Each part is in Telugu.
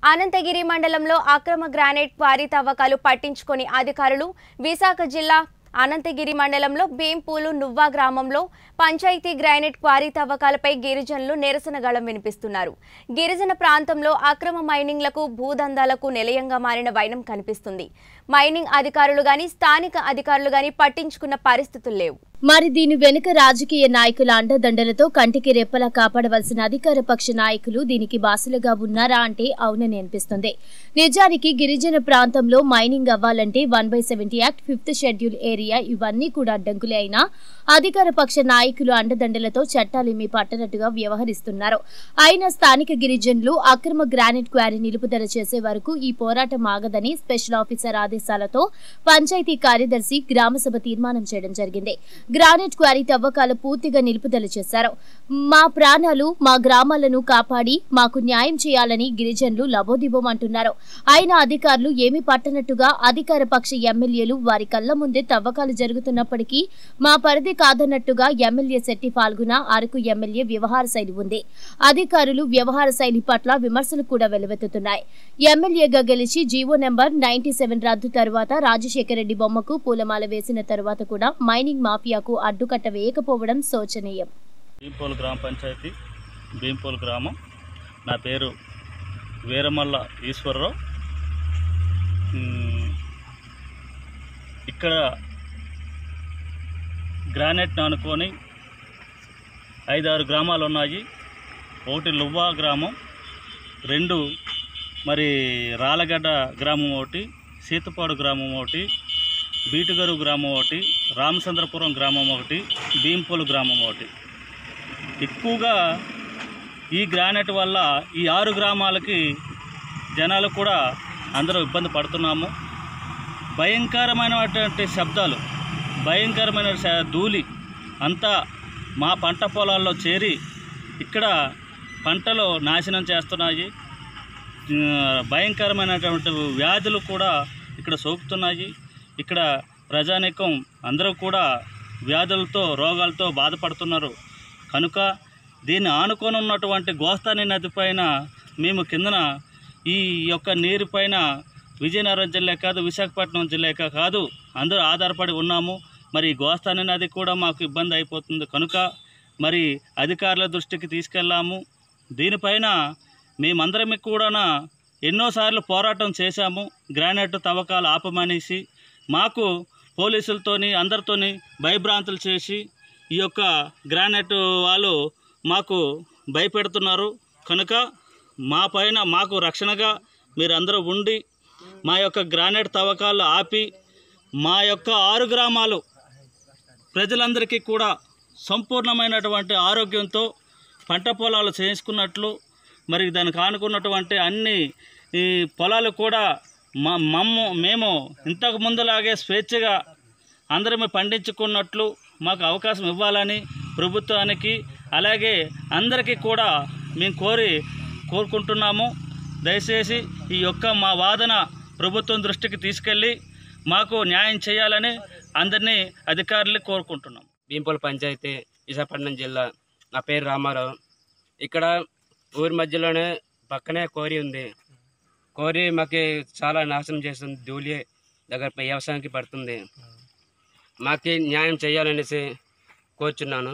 అనంతగిరి మండలంలో అక్రమ గ్రానైట్ క్వారీ తవ్వకాలు పట్టించుకొని అధికారులు విశాఖ జిల్లా అనంతగిరి మండలంలో భీంపూలు నువ్వా గ్రామంలో పంచాయతీ గ్రానైట్ క్వారీ తవ్వకాలపై గిరిజనులు నిరసన గళం వినిపిస్తున్నారు గిరిజన ప్రాంతంలో అక్రమ మైనింగ్లకు భూదందాలకు నిలయంగా మారిన వైనం కనిపిస్తుంది మైనింగ్ అధికారులు గాని స్థానిక అధికారులు గాని పట్టించుకున్న పరిస్థితులు లేవు మరి దీని వెనుక రాజకీయ నాయకుల అండదండలతో కంటికి రెప్పలా కాపాడవలసిన అధికార పక్ష నాయకులు దీనికి బాసులుగా ఉన్నారా అంటే అవునని అనిపిస్తుంది నిజానికి గిరిజన ప్రాంతంలో మైనింగ్ అవ్వాలంటే one by seventy act fifth schedule area ఇవన్నీ కూడా అడ్డంకులే అయినా అధికార పక్ష నాయకులు అండదండలతో చట్టాలేమీ పట్టనట్టుగా వ్యవహరిస్తున్నారు అయినా స్థానిక గిరిజనులు అక్రమ గ్రానైట్ క్వారీ నిలుపుదల చేసే వరకు ఈ పోరాటం ఆగదని స్పెషల్ ఆఫీసర్ ఆదేశాలతో పంచాయతీ కార్యదర్శి గ్రామసభ తీర్మానం చేయడం జరిగింది గ్రానైట్ క్వారీ తవ్వకాలు పూర్తిగా నిలుపుదల చేశారు మా ప్రాణాలు మా గ్రామాలను కాపాడి మాకు న్యాయం చేయాలని గిరిజనులు లబోదిబోం అంటున్నారు అయినా అధికారులు ఏమీ పట్టనట్టుగా అధికార పక్ష ఎమ్మెల్యేలు వారి కళ్ల ముందే తవ్వకాలు జరుగుతున్నప్పటికీ మా పరిధి కాదన్నట్టుగా ఎమ్మెల్యే శెట్టి పాల్గొన అరకు ఎమ్మెల్యే వ్యవహార శైలి ఉంది అధికారులు వ్యవహార శైలి పట్ల విమర్శలు కూడా వెలువెత్తుతున్నాయి ఎమ్మెల్యేగా గెలిచి జీవో నెంబర్ నైన్టీ సెవెన్ రద్దు తరువాత రాజశేఖర రెడ్డి బొమ్మకు పూలమాల వేసిన తరువాత కూడా మైనింగ్ మాఫియాకు అడ్డుకట్ట వేయకపోవడం శోచనీయం భీంపోలు గ్రామ పంచాయతీ భీంపోలు గ్రామం నా పేరు వీరమల్ల ఈశ్వరరావు మ్, ఇక్కడ గ్రానైట్ని అనుకొని ఐదారు గ్రామాలు ఉన్నాయి ఒకటి లువ్వా గ్రామం రెండు మరి రాలగడ్డ గ్రామం ఒకటి సీతపాడు గ్రామం ఒకటి బీటుగరు గ్రామం ఒకటి రామచంద్రపురం గ్రామం ఒకటి భీంపోలు గ్రామం ఒకటి ఎక్కువగా ఈ గ్రానైట్ వల్ల ఈ ఆరు గ్రామాలకి జనాలు కూడా అందరూ ఇబ్బంది పడుతున్నాము భయంకరమైనటువంటి శబ్దాలు భయంకరమైన శ- ధూళి అంతా మా పంట పొలాల్లో చేరి ఇక్కడ పంటలు నాశనం చేస్తున్నాయి ఆ, భయంకరమైనటువంటి వ్యాధులు కూడా ఇక్కడ సోకుతున్నాయి ఇక్కడ ప్రజానీకం అందరూ కూడా వ్యాధులతో రోగాలతో బాధపడుతున్నారు కనుక దీన్ని ఆనుకొని ఉన్నటువంటి గోస్తాని నది పైన మేము కిందన ఈ యొక్క నీరు పైన విజయనగరం జిల్లా కాదు విశాఖపట్నం జిల్లా కాదు అందరూ ఆధారపడి ఉన్నాము మరి ఈ గోస్తాని నది కూడా మాకు ఇబ్బంది అయిపోతుంది కనుక మరి అధికారుల దృష్టికి తీసుకెళ్ళాము దీనిపైన మేమందరం కూడా ఎన్నోసార్లు పోరాటం చేశాము గ్రానైట్ తవ్వకాలు ఆపమనేసి మాకు పోలీసులతోని అందరితోని భయభ్రాంతులు చేసి ఈ యొక్క గ్రానైట్ వాళ్ళు మాకు భయపెడుతున్నారు కనుక మా పైన మాకు రక్షణగా మీరందరూ ఉండి మా యొక్క గ్రానైట్ తవ్వకాలు ఆపి మా యొక్క ఆరు గ్రామాలు ప్రజలందరికీ కూడా సంపూర్ణమైనటువంటి ఆరోగ్యంతో పంట పొలాలు చేసుకున్నట్లు మరి దానికి ఆనుకున్నటువంటి అన్ని ఈ పొలాలు కూడా మా మమ్ము మేము ఇంతకు ముందులాగే స్వేచ్ఛగా అందరమే పండించుకున్నట్లు మాకు అవకాశం ఇవ్వాలని ప్రభుత్వానికి అలాగే అందరికీ కూడా మేము కోరి కోరుకుంటున్నాము దయచేసి ఈ యొక్క మా వాదన ప్రభుత్వం దృష్టికి తీసుకెళ్ళి మాకు న్యాయం చేయాలని అందరినీ అధికారులు కోరుకుంటున్నాం భీంపూల్ పంచాయతీ విశాఖపట్నం జిల్లా నా పేరు రామారావు ఇక్కడ ఊరి మధ్యలోనే పక్కనే కోరి ఉంది కోరి మాకు చాలా నాశనం చేస్తుంది ధూళి దగ్గర వ్యవసాయానికి పడుతుంది మాకు న్యాయం చేయాలనేసి కోరుచున్నాను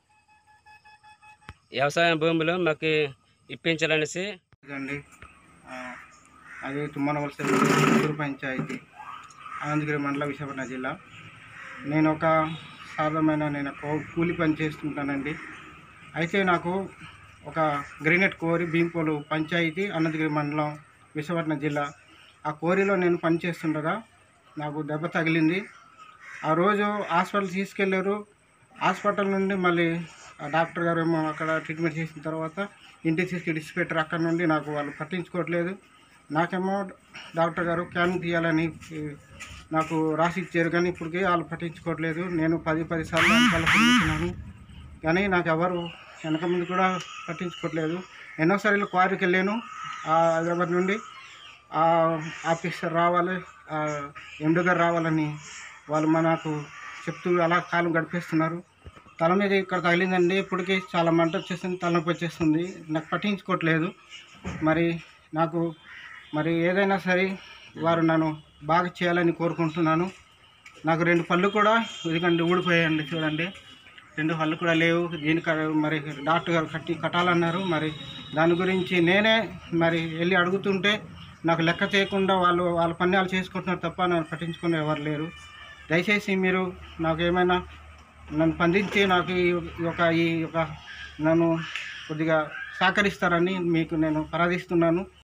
వ్యవసాయ భూములు మాకు ఇప్పించాలనేసి ఇదండి ఆ, అది తుమ్మనవలస చిత్తూరు పంచాయతీ అనంతగిరి మండలం విశాఖపట్నం జిల్లా నేను ఒక సాధారణమైన నేను ఒక కూలి పని చేస్తుంటానండి అయితే నాకు ఒక గ్రెనేట్ కోరి భీంపోలు పంచాయతీ అనంతగిరి మండలం విశాఖపట్నం జిల్లా ఆ కోరిలో నేను పని చేస్తుండగా నాకు దెబ్బ తగిలింది ఆ రోజు హాస్పిటల్ తీసుకెళ్ళారు హాస్పిటల్ నుండి మళ్ళీ ఆ డాక్టర్ గారు ఏమో అక్కడ ట్రీట్మెంట్ చేసిన తర్వాత ఇంటికి తీసుకెళ్ళి ఇడిచిపెట్టారు అక్కడ నుండి నాకు వాళ్ళు పట్టించుకోవట్లేదు నాకేమో డాక్టర్ గారు క్యాన్ తీయాలని ఈ, నాకు రాసి ఇచ్చారు కానీ ఇప్పటికీ వాళ్ళు పట్టించుకోవట్లేదు నేను పది పది సార్లు వెనకాల తిరుగుతున్నాను కానీ నాకు ఎవరు వెనక ముందు కూడా పట్టించుకోవట్లేదు ఎన్నోసార్లు క్వారీకి వెళ్ళాను ఆ హైదరాబాద్ నుండి ఆ ఆఫీసర్ రావాలి ఎండు గారు రావాలని వాళ్ళు మనకు చెప్తూ అలా కాలం గడిపేస్తున్నారు తల మీద ఇక్కడ తగిలిందండి ఇప్పటికీ చాలా మంట వచ్చేస్తుంది తలనొప్పి వచ్చేస్తుంది నాకు పట్టించుకోవట్లేదు మరి నాకు మరి ఏదైనా సరే వారు నన్ను బాగా చేయాలని కోరుకుంటున్నాను నాకు రెండు పళ్ళు కూడా ఎందుకంటే ఊడిపోయాయండి చూడండి రెండు పళ్ళు కూడా లేవు దీనికి మరి డాక్టర్ గారు కట్టి కట్టాలన్నారు మరి దాని గురించి నేనే మరి వెళ్ళి అడుగుతుంటే నాకు లెక్క చేయకుండా వాళ్ళు వాళ్ళ పని వాళ్ళు చేసుకుంటున్నారు తప్ప నన్ను పట్టించుకునే ఎవరు లేరు దయచేసి మీరు నాకు ఏమైనా నన్ను స్పందించి నాకు ఈ యొక్క ఈ యొక్క నన్ను కొద్దిగా సహకరిస్తారని మీకు నేను ప్రార్థిస్తున్నాను